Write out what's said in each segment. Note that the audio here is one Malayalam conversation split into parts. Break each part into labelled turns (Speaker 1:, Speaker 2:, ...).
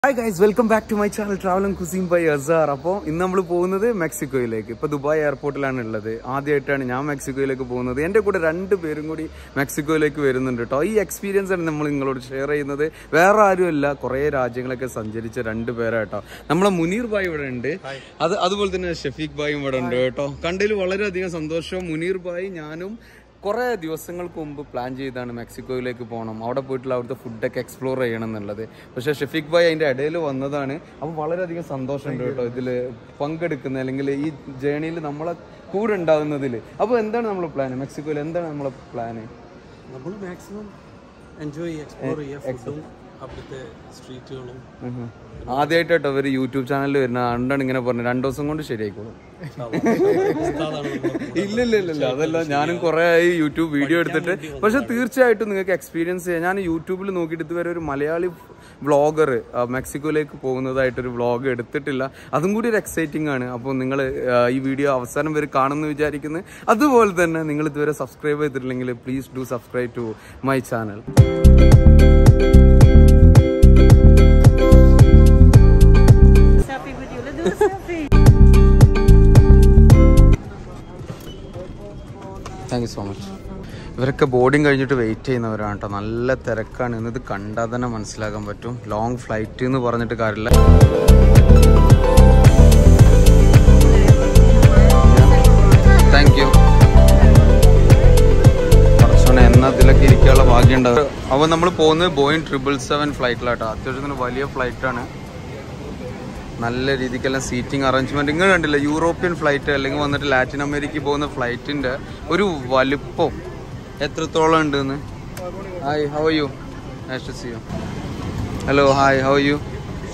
Speaker 1: Hi guys welcome back to my channel ട്രാവലും കുസീം ബൈ അസാർ അപ്പോൾ ഇന്ന് നമ്മൾ പോകുന്നത് മെക്സിക്കോയിലേക്ക് ഇപ്പോൾ ദുബായ് എയർപോർട്ടിലാണ് ഉള്ളത് ആദ്യമായിട്ടാണ് ഞാൻ മെക്സിക്കോയിലേക്ക് പോകുന്നത് എൻ്റെ കൂടെ രണ്ട് പേരും കൂടി മെക്സിക്കോയിലേക്ക് വരുന്നുണ്ട് കേട്ടോ ഈ എക്സ്പീരിയൻസ് ആണ് നമ്മൾ നിങ്ങളോട് ഷെയർ ചെയ്യുന്നത് വേറെ ആരുമല്ല കുറേ രാജ്യങ്ങളൊക്കെ സഞ്ചരിച്ച രണ്ട് പേരാട്ടോ നമ്മളെ മുനീർ ഭായ് ഇവിടെ ഉണ്ട് അത് അതുപോലെ തന്നെ ഷഫീഖ് ഭായും ഇവിടെ ഉണ്ട് കേട്ടോ കണ്ടതിൽ വളരെയധികം സന്തോഷം മുനീർ ഭായ് ഞാനും കുറേ ദിവസങ്ങൾക്ക് മുമ്പ് പ്ലാൻ ചെയ്താണ് മെക്സിക്കോയിലേക്ക് പോകണം അവിടെ പോയിട്ടുള്ള അവിടുത്തെ ഫുഡൊക്കെ എക്സ്പ്ലോർ ചെയ്യണം എന്നുള്ളത് പക്ഷേ ഷെഫീഖ് ഭായ് അതിൻ്റെ ഇടയിൽ വന്നതാണ് അപ്പോൾ വളരെയധികം സന്തോഷമുണ്ട് കേട്ടോ ഇതിൽ പങ്കെടുക്കുന്ന അല്ലെങ്കിൽ ഈ ജേണിയിൽ നമ്മളെ കൂടെ ഉണ്ടാകുന്നതിൽ അപ്പോൾ എന്താണ് നമ്മളെ പ്ലാൻ മെക്സിക്കോയിൽ എന്താണ് നമ്മളെ പ്ലാന്
Speaker 2: നമ്മൾ മാക്സിമം എൻജോയ് എക്സ്പ്ലോർ ചെയ്യുക ഫുഡും അവിടുത്തെ സ്ട്രീറ്റുകളും
Speaker 1: ആദ്യമായിട്ടോ ഇവർ യൂട്യൂബ് ചാനലിൽ വരുന്ന അതുകൊണ്ടാണ് ഇങ്ങനെ പറഞ്ഞത് രണ്ടു ദിവസം കൊണ്ട് ശരിയായിക്കോളും ഇല്ല ഇല്ല ഇല്ല ഇല്ല അതല്ല ഞാനും കുറെ ആയി യൂട്യൂബ് വീഡിയോ എടുത്തിട്ട് പക്ഷെ തീർച്ചയായിട്ടും നിങ്ങൾക്ക് എക്സ്പീരിയൻസ് ചെയ്യാം ഞാൻ യൂട്യൂബിൽ നോക്കിയിട്ട് ഇതുവരെ ഒരു മലയാളി വ്ളോഗർ മെക്സിക്കോയിലേക്ക് പോകുന്നതായിട്ടൊരു വ്ളോഗ് എടുത്തിട്ടില്ല അതും കൂടി ഒരു എക്സൈറ്റിംഗ് ആണ് അപ്പോൾ നിങ്ങൾ ഈ വീഡിയോ അവസാനം വരെ കാണുമെന്ന് വിചാരിക്കുന്നു അതുപോലെ തന്നെ നിങ്ങൾ ഇതുവരെ സബ്സ്ക്രൈബ് ചെയ്തിട്ടില്ലെങ്കിൽ please do subscribe to my channel
Speaker 3: selfie with you. Let's do a selfie.
Speaker 1: Thank you so much ഇവരൊക്കെ ബോർഡിങ് കഴിഞ്ഞിട്ട് വെയിറ്റ് ചെയ്യുന്നവരാണ് കേട്ടോ നല്ല തിരക്കാണ് ഇന്നത് കണ്ടാൽ തന്നെ മനസ്സിലാക്കാൻ പറ്റും ലോങ് ഫ്ലൈറ്റ് എന്ന് പറഞ്ഞിട്ട് കാര്യമില്ല താങ്ക് യു കുറച്ചുകൂടെ എന്നാ ഇതിലൊക്കെ ഇരിക്കാനുള്ള ഭാഗ്യം ഉണ്ടാവും അപ്പോൾ നമ്മൾ പോകുന്നത് ബോയിങ് ട്രിപ്പിൾ സെവൻ ഫ്ലൈറ്റിലാട്ടോ അത്യാവശ്യത്തിന് വലിയ ഫ്ലൈറ്റാണ് നല്ല രീതിക്കെല്ലാം സീറ്റിംഗ് അറേഞ്ച്മെന്റ് ഇങ്ങനെ കണ്ടില്ല യൂറോപ്യൻ ഫ്ലൈറ്റ് അല്ലെങ്കിൽ വന്നിട്ട് ലാറ്റിൻ അമേരിക്കയിൽ പോകുന്ന ഫ്ലൈറ്റിന്റെ ഒരു വലുപ്പം എത്രത്തോളം ഉണ്ടെന്ന് hi how you nice see you hello hi how you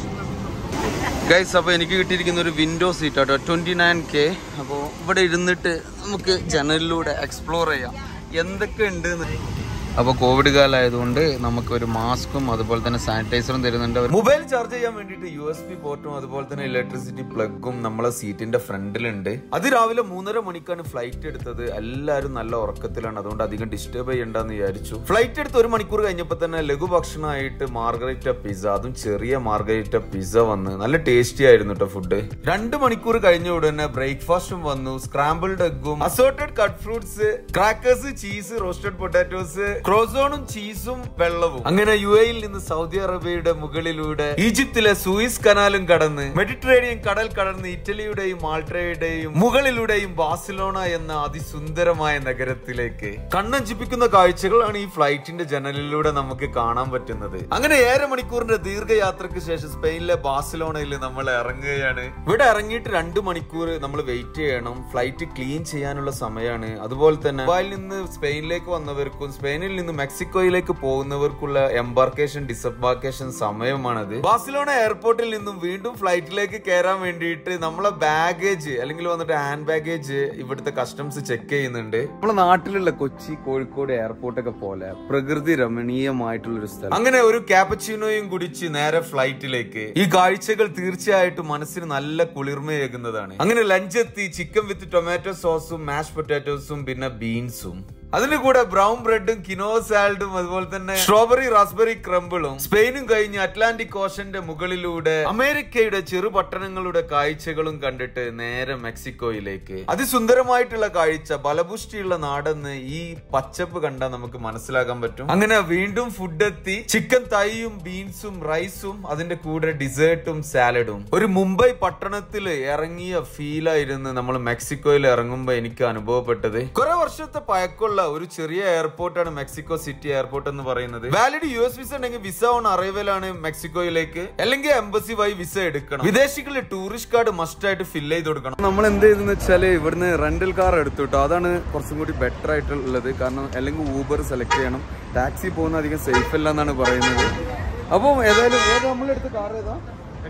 Speaker 1: guys അപ്പോൾ എനിക്ക് കിട്ടിയിരിക്കുന്ന ഒരു വിൻഡോ സീറ്റ് ആട്ടോ ട്വൻറ്റി നയൻ കെ അപ്പോൾ ഇവിടെ ഇരുന്നിട്ട് നമുക്ക് ജനലിലൂടെ എക്സ്പ്ലോർ ചെയ്യാം എന്തൊക്കെ ഉണ്ട് അപ്പോൾ കോവിഡ് കാലമായതുകൊണ്ട് നമുക്ക് ഒരു മാസ്കും അതുപോലെ തന്നെ സാനിറ്റൈസറും തരുന്നുണ്ട് മൊബൈൽ ചാർജ് ചെയ്യാൻ വേണ്ടിയിട്ട് യു എസ് പി പോർട്ടും അതുപോലെ തന്നെ ഇലക്ട്രിസിറ്റി പ്ലഗും നമ്മളെ സീറ്റിന്റെ ഫ്രണ്ടിലുണ്ട് അത് രാവിലെ മൂന്നര മണിക്കാണ് ഫ്ലൈറ്റ് എടുത്തത് എല്ലാവരും നല്ല ഉറക്കത്തിലാണ് അതുകൊണ്ട് അധികം ഡിസ്റ്റർബ് ചെയ്യണ്ടെന്ന് വിചാരിച്ചു ഫ്ലൈറ്റ് എടുത്ത് ഒരു മണിക്കൂർ കഴിഞ്ഞപ്പോൾ തന്നെ ലഘുഭക്ഷണമായിട്ട് മാർഗരേറ്റ പിസ്സ അതും ചെറിയ മാർഗരേറ്റ പിസ്സ വന്ന് നല്ല ടേസ്റ്റി ആയിരുന്നു കേട്ടോ ഫുഡ് രണ്ട് മണിക്കൂർ കഴിഞ്ഞ ഉടനെ ബ്രേക്ക്ഫാസ്റ്റും വന്നു സ്ക്രാമ്പിൾഡ് എഗ്ഗും assorted cut fruits crackers cheese roasted potatoes ക്രോസോണും ചീസും വെള്ളവും അങ്ങനെ യു എയിൽ നിന്ന് സൗദി അറേബ്യയുടെ മുകളിലൂടെ ഈജിപ്തിലെ സൂയിസ് കനാലും കടന്ന് മെഡിറ്ററേനിയൻ കടൽ കടന്ന് ഇറ്റലിയുടെയും മാൾട്ടയുടെയും മുകളിലൂടെയും ബാഴ്സലോണ എന്ന അതിസുന്ദരമായ നഗരത്തിലേക്ക് കണ്ണഞ്ചിപ്പിക്കുന്ന കാഴ്ചകളാണ് ഈ ഫ്ലൈറ്റിന്റെ ജനലിലൂടെ നമുക്ക് കാണാൻ പറ്റുന്നത് അങ്ങനെ ഏറെ മണിക്കൂറിന്റെ ദീർഘയാത്രക്ക് ശേഷം സ്പെയിനിലെ ബാഴ്സലോണയിൽ നമ്മൾ ഇറങ്ങുകയാണ് ഇവിടെ ഇറങ്ങിയിട്ട് രണ്ട് മണിക്കൂർ നമ്മൾ വെയിറ്റ് ചെയ്യണം ഫ്ലൈറ്റ് ക്ലീൻ ചെയ്യാനുള്ള സമയമാണ് അതുപോലെ തന്നെ ദുബായിൽ നിന്ന് സ്പെയിനിലേക്ക് വന്നവർക്കും സ്പെയിനിൽ നിന്ന് മെക്സിക്കോയിലേക്ക് പോകുന്നവർക്കുള്ള എംബാർക്കേഷൻ ഡിസംബാർക്കേഷൻ സമയമാണത് ബാഴ്സലോണ എയർപോർട്ടിൽ നിന്നും വീണ്ടും ഫ്ലൈറ്റിലേക്ക് കയറാൻ വേണ്ടിയിട്ട് നമ്മളെ ബാഗേജ് അല്ലെങ്കിൽ വന്നിട്ട് ഹാൻഡ് ബാഗേജ് ഇവിടുത്തെ കസ്റ്റംസ് ചെക്ക് ചെയ്യുന്നുണ്ട് നമ്മളെ നാട്ടിലുള്ള കൊച്ചി കോഴിക്കോട് എയർപോർട്ടൊക്കെ പോലെ പ്രകൃതി രമണീയമായിട്ടുള്ള ഒരു സ്ഥലം അങ്ങനെ ഒരു ക്യാപ്പച്ചീനോയും കുടിച്ച് നേരെ ഫ്ലൈറ്റിലേക്ക് ഈ കാഴ്ചകൾ തീർച്ചയായിട്ടും മനസ്സിന് നല്ല കുളിർമയേകുന്നതാണ് അങ്ങനെ ലഞ്ച് എത്തി ചിക്കൻ വിത്ത് ടൊമാറ്റോ സോസും മാഷ് പൊട്ടാറ്റോസും പിന്നെ ബീൻസും അതിന്റെ കൂടെ ബ്രൗൺ ബ്രെഡും കിനോ സാലഡും അതുപോലെ തന്നെ സ്ട്രോബെറി റാസ്ബെറി ക്രംബിളും സ്പെയിനും കഴിഞ്ഞ് അറ്റ്ലാന്റിക് ഓഷന്റെ മുകളിലൂടെ അമേരിക്കയുടെ ചെറു പട്ടണങ്ങളുടെ കാഴ്ചകളും കണ്ടിട്ട് നേരെ മെക്സിക്കോയിലേക്ക് അതിസുന്ദരമായിട്ടുള്ള കാഴ്ച ബലപുഷ്ടിയുള്ള നാടെന്ന് ഈ പച്ചപ്പ് കണ്ടാൽ നമുക്ക് മനസ്സിലാക്കാൻ പറ്റും അങ്ങനെ വീണ്ടും ഫുഡ് എത്തി ചിക്കൻ തൈയും ബീൻസും റൈസും അതിന്റെ കൂടെ ഡിസേർട്ടും സാലഡും ഒരു മുംബൈ പട്ടണത്തിൽ ഇറങ്ങിയ ഫീലായിരുന്നു നമ്മൾ മെക്സിക്കോയിൽ ഇറങ്ങുമ്പോൾ എനിക്ക് അനുഭവപ്പെട്ടത് കുറെ വർഷത്തെ പഴക്കമുള്ള ഒരു ചെറിയ എയർപോർട്ടാണ് മെക്സിക്കോ സിറ്റി എയർപോർട്ട് എന്ന് പറയുന്നത് വാലിഡ് യു എസ് വിസ ഉണ്ടെങ്കിൽ വിസ ഓൺ അറൈവൽ ആണ് മെക്സിക്കോയിലേക്ക് അല്ലെങ്കിൽ എംബസി വഴി വിസ എടുക്കണം വിദേശികളുടെ ടൂറിസ്റ്റ് കാർഡ് മസ്റ്റ് ആയിട്ട് ഫില്ല് ചെയ്ത് കൊടുക്കണം നമ്മൾ എന്ത് ചെയ്തെന്ന് വെച്ചാല് ഇവിടുന്ന് റെന്റൽ കാർ എടുത്തു കേട്ടോ അതാണ് കുറച്ചും കൂടി ബെറ്റർ ആയിട്ടുള്ളത് കാരണം അല്ലെങ്കിൽ ഊബർ സെലക്ട് ചെയ്യണം ടാക്സി പോകുന്ന അധികം സേഫ് അല്ല എന്നാണ് പറയുന്നത് അപ്പോൾ ഏതായാലും ഏതാ നമ്മളെടുത്ത കാർ ഏതാ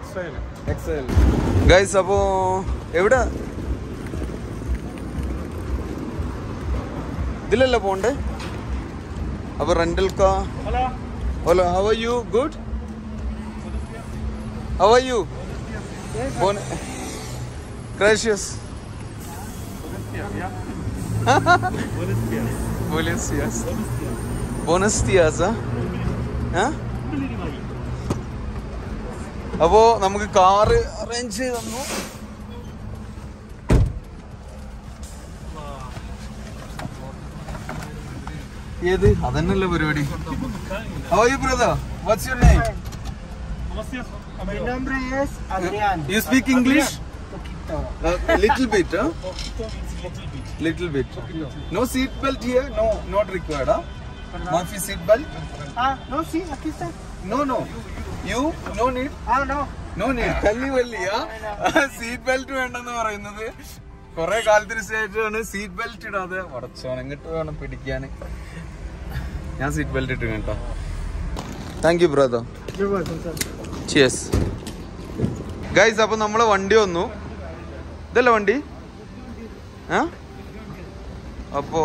Speaker 1: എക്സൽ ഗൈസ് അപ്പോ എവിടെ ഇതിലല്ല പോണ്ടേ അപ്പൊ റെന്റൽ കാ hello how are you good how are you ക്രാഷ്യസ് Buenos días. Buenos días, ¿ah? ¿Ah? അപ്പോ നമുക്ക് കാറ് അറേഞ്ച് ചെയ്ത് തന്നു ഏത് അതന്നല്ലേ പരിപാടി How are you, brother? What's your name?
Speaker 4: Mi nombre es Adrián.
Speaker 1: You speak English?
Speaker 4: Poquito.
Speaker 1: Uh, little bit, huh?
Speaker 4: Poquito means little bit.
Speaker 1: Little bit. No seat belt here? No, not required, huh? Murphy seat belt?
Speaker 4: Ah, no, sí, aquí está.
Speaker 1: No, no. You? No need?
Speaker 4: Ah, no.
Speaker 1: No നീ കല്ലി വല്ലിയ സീറ്റ് ബെൽറ്റ് വേണ്ടെന്ന് പറയുന്നത് കുറെ കാലത്തിന് ശേഷമാണ് സീറ്റ് ബെൽറ്റ് ഇടാതെ ഉടച്ചോണം ഇങ്ങോട്ട് വേണം പിടിക്കാൻ ഞാൻ സീറ്റ് ബെൽറ്റ് ഇട്ട് കേട്ടോ thank you brother
Speaker 4: You're welcome, sir.
Speaker 1: ചിയസ് ഗൈസ് അപ്പൊ നമ്മളെ വണ്ടി വന്നു ഇതല്ല വണ്ടി ആ അപ്പോ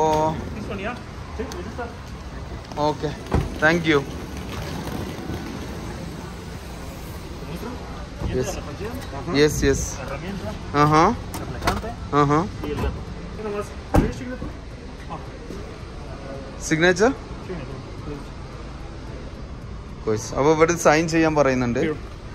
Speaker 1: okay thank you yes yes yes ആഹാ ആഹാ സിഗ്നേച്ചർ അപ്പൊ ഇവിടെ സൈൻ ചെയ്യാൻ പറയുന്നുണ്ട്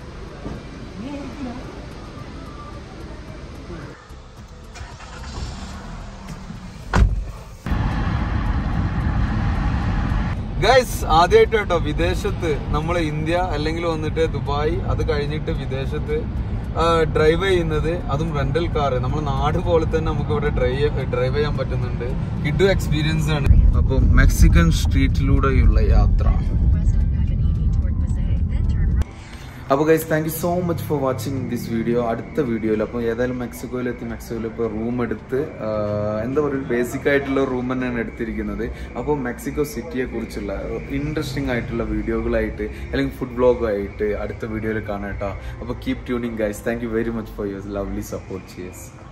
Speaker 1: ഗൈസ് ആദ്യമായിട്ട് കേട്ടോ വിദേശത്ത് നമ്മൾ ഇന്ത്യ അല്ലെങ്കിൽ വന്നിട്ട് ദുബായ് അത് കഴിഞ്ഞിട്ട് വിദേശത്ത് ഡ്രൈവ് ചെയ്യുന്നത് അതും റെന്റൽ കാർ നമ്മുടെ നാട് പോലെ തന്നെ നമുക്ക് ഇവിടെ ഡ്രൈവ് ഡ്രൈവ് ചെയ്യാൻ പറ്റുന്നുണ്ട് കിഡു എക്സ്പീരിയൻസ് ആണ് അപ്പോൾ മെക്സിക്കൻ സ്ട്രീറ്റിലൂടെയുള്ള യാത്ര അപ്പോൾ guys thank you so much for watching this video അടുത്ത വീഡിയോയിൽ അപ്പോൾ ഏതായാലും മെക്സിക്കോയിലെത്തി മെക്സിക്കോയിൽ ഇപ്പോൾ റൂം എടുത്ത് ആ, എന്താ പറയുക ബേസിക് ആയിട്ടുള്ള റൂം തന്നെയാണ് എടുത്തിരിക്കുന്നത് അപ്പോൾ മെക്സിക്കോ സിറ്റിയെ കുറിച്ചുള്ള ഇൻട്രസ്റ്റിംഗ് ആയിട്ടുള്ള വീഡിയോകളായിട്ട് അല്ലെങ്കിൽ ഫുഡ് വ്ളോഗായിട്ട് അടുത്ത വീഡിയോയിൽ കാണാം കേട്ടോ അപ്പോൾ keep tuning guys thank you very much for your lovely support cheers